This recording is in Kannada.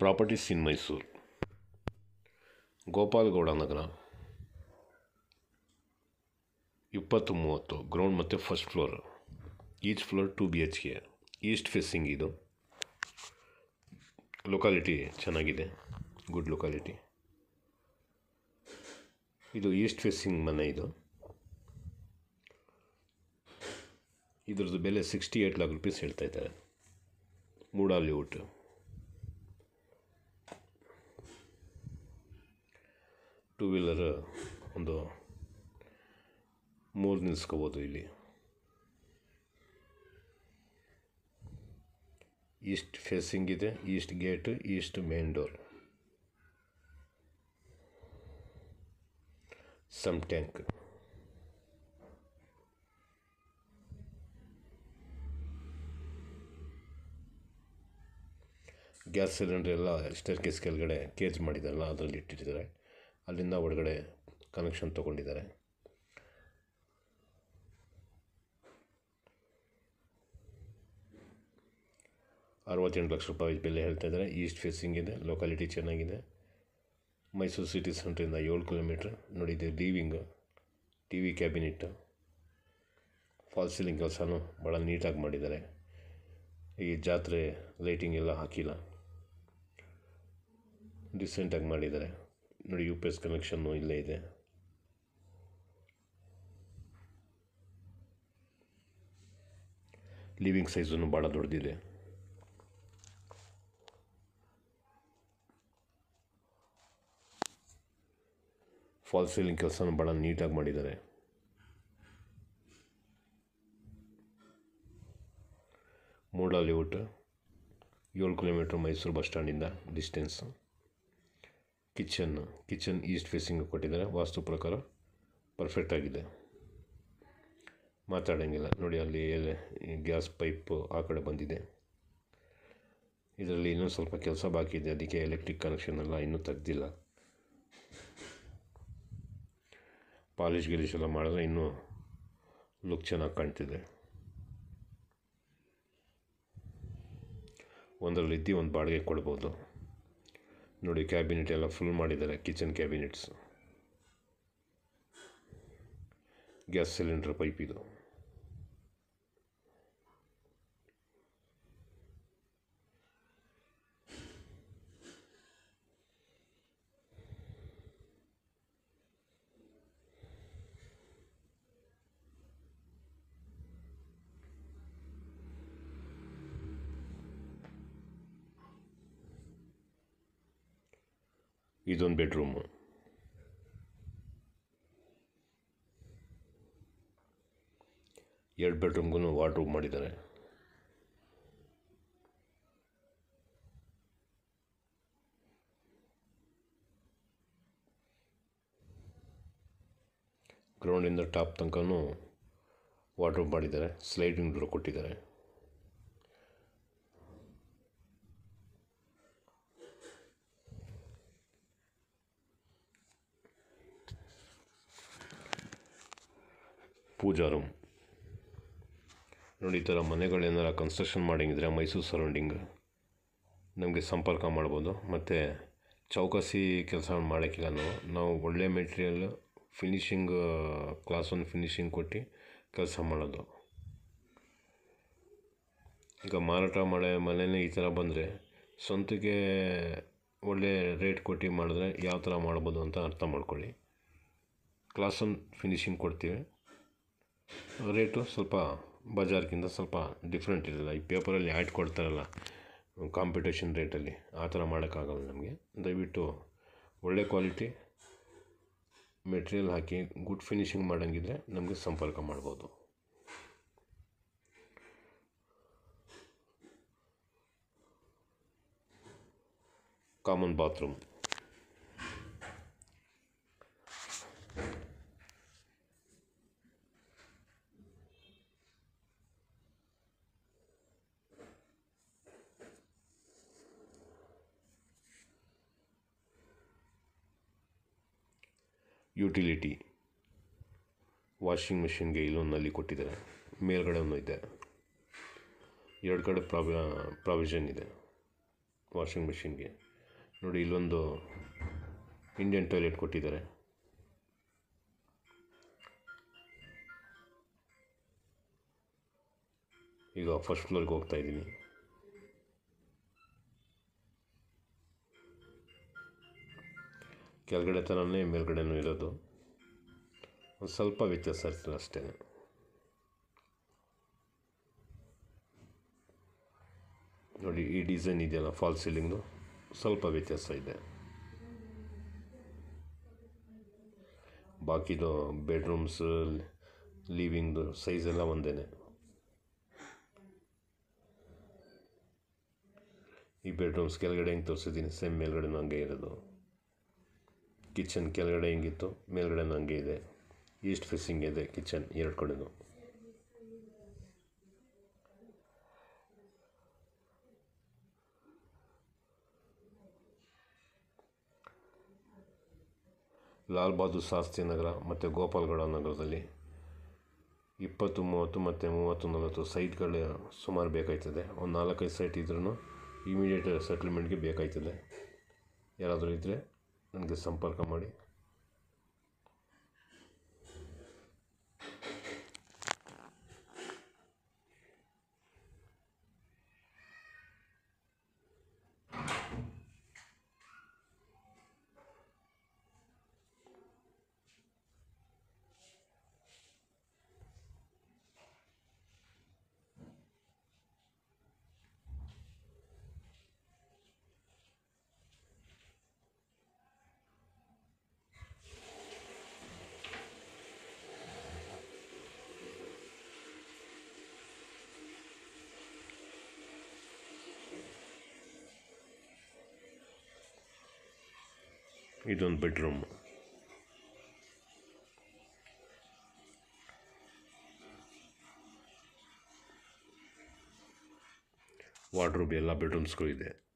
ಪ್ರಾಪರ್ಟೀಸ್ ಇನ್ ಮೈಸೂರು ಗೋಪಾಲಗೌಡ ನಗರ ಇಪ್ಪತ್ತು ಮೂವತ್ತು ಗ್ರೌಂಡ್ ಮತ್ತು first floor each floor two B H K east facing ಇದು ಲೊಕಾಲಿಟಿ ಚೆನ್ನಾಗಿದೆ ಗುಡ್ ಲೊಕಾಲಿಟಿ ಇದು ಈಸ್ಟ್ ಫೇಸಿಂಗ್ ಮನೆ ಇದು ಇದ್ರದ್ದು ಬೆಲೆ ಸಿಕ್ಸ್ಟಿ ಏಯ್ಟ್ ಲ್ಯಾಕ್ ರುಪೀಸ್ ಹೇಳ್ತಾ ಇದ್ದಾರೆ ಮೂಡಾ ಲೇಔಟ್ ಟೂ ವೀಲರ್ ಒಂದು ಮೂರು ನಿಲ್ಲಿಸ್ಕೋಬೋದು ಇಲ್ಲಿ ಈಸ್ಟ್ ಫೇಸಿಂಗ್ ಇದೆ east gate east main door sump tank gas cylinder ಎಲ್ಲ ಸ್ಟೇರ್ ಕೇಸ್ ಕೆಳಗಡೆ ಕೇಜ್ ಮಾಡಿದಾರಲ್ಲ ಅದರಲ್ಲಿ ಇಟ್ಟಿದ್ದಾರೆ ಅಲ್ಲಿಂದ ಒಳಗಡೆ ಕನೆಕ್ಷನ್ ತೊಗೊಂಡಿದ್ದಾರೆ ಅರವತ್ತೆಂಟು ಲಕ್ಷ ರೂಪಾಯಿ ಬೆಲೆ ಹೇಳ್ತಾ ಇದ್ದಾರೆ ಈಸ್ಟ್ ಫೇಸಿಂಗ್ ಇದೆ ಲೊಕಾಲಿಟಿ ಚೆನ್ನಾಗಿದೆ ಮೈಸೂರು ಸಿಟಿ ಸೆಂಟ್ರಿಂದ ಏಳು ಕಿಲೋಮೀಟ್ರ್ ನೋಡಿ ಇದು living T V cabinet fall ceiling ಕೆಲಸನೂ ಭಾಳ ನೀಟಾಗಿ ಮಾಡಿದ್ದಾರೆ ಈ ಜಾತ್ರೆ ಲೈಟಿಂಗ್ ಎಲ್ಲ ಹಾಕಿಲ್ಲ ಡಿಸೆಂಟಾಗಿ ಮಾಡಿದ್ದಾರೆ ನೋಡಿ ಯು ಪಿ ಎಸ್ ಕನೆಕ್ಷನ್ನು ಇಲ್ಲೇ ಇದೆ ಲಿವಿಂಗ್ ಸೈಜನ್ನು ಭಾಳ ದೊಡ್ಡದಿದೆ ಫಾಲ್ ಸೀಲಿಂಗ್ ಕೆಲಸನೂ ಭಾಳ ನೀಟಾಗಿ ಮಾಡಿದ್ದಾರೆ ಮೂಡಾ ಲೇಔಟ್ ಏಳು ಕಿಲೋಮೀಟ್ರ್ ಮೈಸೂರು ಬಸ್ ಸ್ಟ್ಯಾಂಡಿಂದ distance kitchen kitchen east facing ಕೊಟ್ಟಿದ್ದಾರೆ ವಾಸ್ತು ಪ್ರಕಾರ ಪರ್ಫೆಕ್ಟ್ ಆಗಿದೆ ಮಾತಾಡೋಂಗಿಲ್ಲ ನೋಡಿ ಅಲ್ಲಿ ಗ್ಯಾಸ್ ಪೈಪು ಆ ಕಡೆ ಬಂದಿದೆ ಇದರಲ್ಲಿ ಇನ್ನೂ ಸ್ವಲ್ಪ ಕೆಲಸ ಬಾಕಿ ಇದೆ ಅದಕ್ಕೆ ಎಲೆಕ್ಟ್ರಿಕ್ ಕನೆಕ್ಷನ್ ಎಲ್ಲ ಇನ್ನೂ ತೆಗ್ದಿಲ್ಲ ಪಾಲಿಶ್ ಗಿಲಿಶ್ ಎಲ್ಲ ಮಾಡಿದ್ರೆ ಇನ್ನೂ ಲುಕ್ ಚೆನ್ನಾಗಿ ಕಾಣ್ತಿದೆ ಒಂದರಲ್ಲಿ ಇದ್ದು ಒಂದು ಬಾಡಿಗೆ ಕೊಡ್ಬೋದು ನೋಡಿ ಕ್ಯಾಬಿನೆಟ್ ಎಲ್ಲ ಫುಲ್ ಮಾಡಿದ್ದಾರೆ kitchen cabinets gas cylinder pipe ಇದು ಇದೊಂದು ಬೆಡ್ರೂಮು ಎರಡು ಬೆಡ್ರೂಮ್ಗೂ ವಾರ್ಡ್ರೂಮ್ ಮಾಡಿದ್ದಾರೆ ಗ್ರೌಂಡಿಂದ ಟಾಪ್ ತನಕನೂ ವಾರ್ಡ್ರೂಮ್ ಮಾಡಿದ್ದಾರೆ ಸ್ಲೈಡಿಂಗ್ ಡೋರ್ ಕೊಟ್ಟಿದ್ದಾರೆ ಪೂಜಾ ರೂಮ್ ನೋಡಿ ಈ ಥರ ಮನೆಗಳೇನಾರ ಕನ್ಸ್ಟ್ರಕ್ಷನ್ ಮಾಡಂಗಿದ್ರೆ ಮೈಸೂರು ಸರೌಂಡಿಂಗ್ ನಮಗೆ ಸಂಪರ್ಕ ಮಾಡ್ಬೋದು ಮತ್ತು ಚೌಕಾಸಿ ಕೆಲಸ ಮಾಡೋಕ್ಕಿಲ್ಲ ನಾವು ನಾವು ಒಳ್ಳೆ material finishing class one finishing ಕೊಟ್ಟು ಕೆಲಸ ಮಾಡೋದು ಈಗ ಮಾರಾಟ ಮಾಡೋ ಮನೆಯೇ ಈ ಥರ ಬಂದರೆ ಸ್ವಂತಕ್ಕೆ ಒಳ್ಳೆ ರೇಟ್ ಕೊಟ್ಟು ಮಾಡಿದ್ರೆ ಯಾವ ಥರ ಮಾಡ್ಬೋದು ಅಂತ ಅರ್ಥ ಮಾಡ್ಕೊಳ್ಳಿ ಕ್ಲಾಸ್ ಒನ್ ಫಿನಿಷಿಂಗ್ ಕೊಡ್ತೀವಿ ರೇಟು ಸ್ವಲ್ಪ ಬಜಾರ್ಗಿಂತ ಸ್ವಲ್ಪ ಡಿಫ್ರೆಂಟ್ ಇರಲ್ಲ ಈ ಪೇಪರಲ್ಲಿ ಆ್ಯಡ್ ಕೊಡ್ತಾರಲ್ಲ ಕಾಂಪಿಟೇಷನ್ ರೇಟಲ್ಲಿ ಆ ಥರ ಮಾಡೋಕ್ಕಾಗಲ್ಲ ನಮಗೆ ದಯವಿಟ್ಟು ಒಳ್ಳೆ ಕ್ವಾಲಿಟಿ ಮೆಟೀರಿಯಲ್ ಹಾಕಿ ಗುಡ್ ಫಿನಿಷಿಂಗ್ ಮಾಡೋಂಗಿದ್ರೆ ನಮಗೆ ಸಂಪರ್ಕ ಮಾಡ್ಬೋದು ಕಾಮನ್ ಬಾತ್ರೂಮ್ ಯುಟಿಲಿಟಿ ವಾಷಿಂಗ್ ಮಿಷಿನ್ಗೆ ಇಲ್ಲೊಂದು ನಲ್ಲಿ ಕೊಟ್ಟಿದ್ದಾರೆ ಮೇಲ್ಗಡೆ ಒಂದು ಇದೆ ಎರಡು ಕಡೆ ಪ್ರಾವಿ ಪ್ರಾವಿಷನ್ ಇದೆ ವಾಷಿಂಗ್ ಮಿಷಿನ್ಗೆ ನೋಡಿ ಇಲ್ಲೊಂದು ಇಂಡಿಯನ್ ಟಾಯ್ಲೆಟ್ ಕೊಟ್ಟಿದ್ದಾರೆ ಈಗ ಫಸ್ಟ್ ಫ್ಲೋರ್ಗೆ ಹೋಗ್ತಾ ಇದ್ದೀನಿ ಕೆಳಗಡೆ ಥರನೇ ಮೇಲ್ಗಡೆನೂ ಇರೋದು ಒಂದು ಸ್ವಲ್ಪ ವ್ಯತ್ಯಾಸ ಇರ್ತದೆ ಅಷ್ಟೇ ನೋಡಿ ಈ ಡಿಸೈನ್ ಇದೆಯಲ್ಲ ಫಾಲ್ ಸೀಲಿಂಗ್ದು ಸ್ವಲ್ಪ ವ್ಯತ್ಯಾಸ ಇದೆ ಬಾಕಿದು ಬೆಡ್ರೂಮ್ಸ್ ಲಿವಿಂಗ್ದು ಸೈಜ್ ಎಲ್ಲ ಒಂದೇ ಈ ಬೆಡ್ರೂಮ್ಸ್ ಕೆಳಗಡೆ ಹೆಂಗೆ ತೋರಿಸಿದ್ದೀನಿ ಸೇಮ್ ಮೇಲ್ಗಡೆನೂ ಹಂಗೆ ಇರೋದು ಕಿಚನ್ ಕೆಳಗಡೆ ಹೆಂಗಿತ್ತು ಮೇಲ್ಗಡೆನೂ ಹಂಗೆ ಇದೆ ಈಸ್ಟ್ ಫೇಸಿಂಗ್ ಇದೆ ಕಿಚನ್ ಎರಡು ಕಡೆನೂ ಲಾಲ್ ಬಹದ್ದೂರ್ ಶಾಸ್ತ್ರಿ ನಗರ ಮತ್ತು ಗೋಪಾಲ್ಗೌಡ ನಗರದಲ್ಲಿ ಇಪ್ಪತ್ತು ಮೂವತ್ತು ಮತ್ತು ಮೂವತ್ತು ನಲವತ್ತು ಸೈಟ್ಗಳು ಸುಮಾರು ಬೇಕಾಯ್ತದೆ ಒಂದು ನಾಲ್ಕೈದು ಸೈಟ್ ಇದ್ರೂ ಇಮಿಡಿಯೇಟ್ ಸೆಟ್ಲ್ಮೆಂಟ್ಗೆ ಬೇಕಾಯ್ತದೆ ಯಾರಾದರೂ ಇದ್ದರೆ ನನಗೆ ಸಂಪರ್ಕ ಮಾಡಿ ಇದೊಂದು ಬೆಡ್ರೂಮ್ ವಾರ್ಡ್ರೋಬ್ ಎಲ್ಲ ಬೆಡ್ರೂಮ್ಸ್ಗೂ ಇದೆ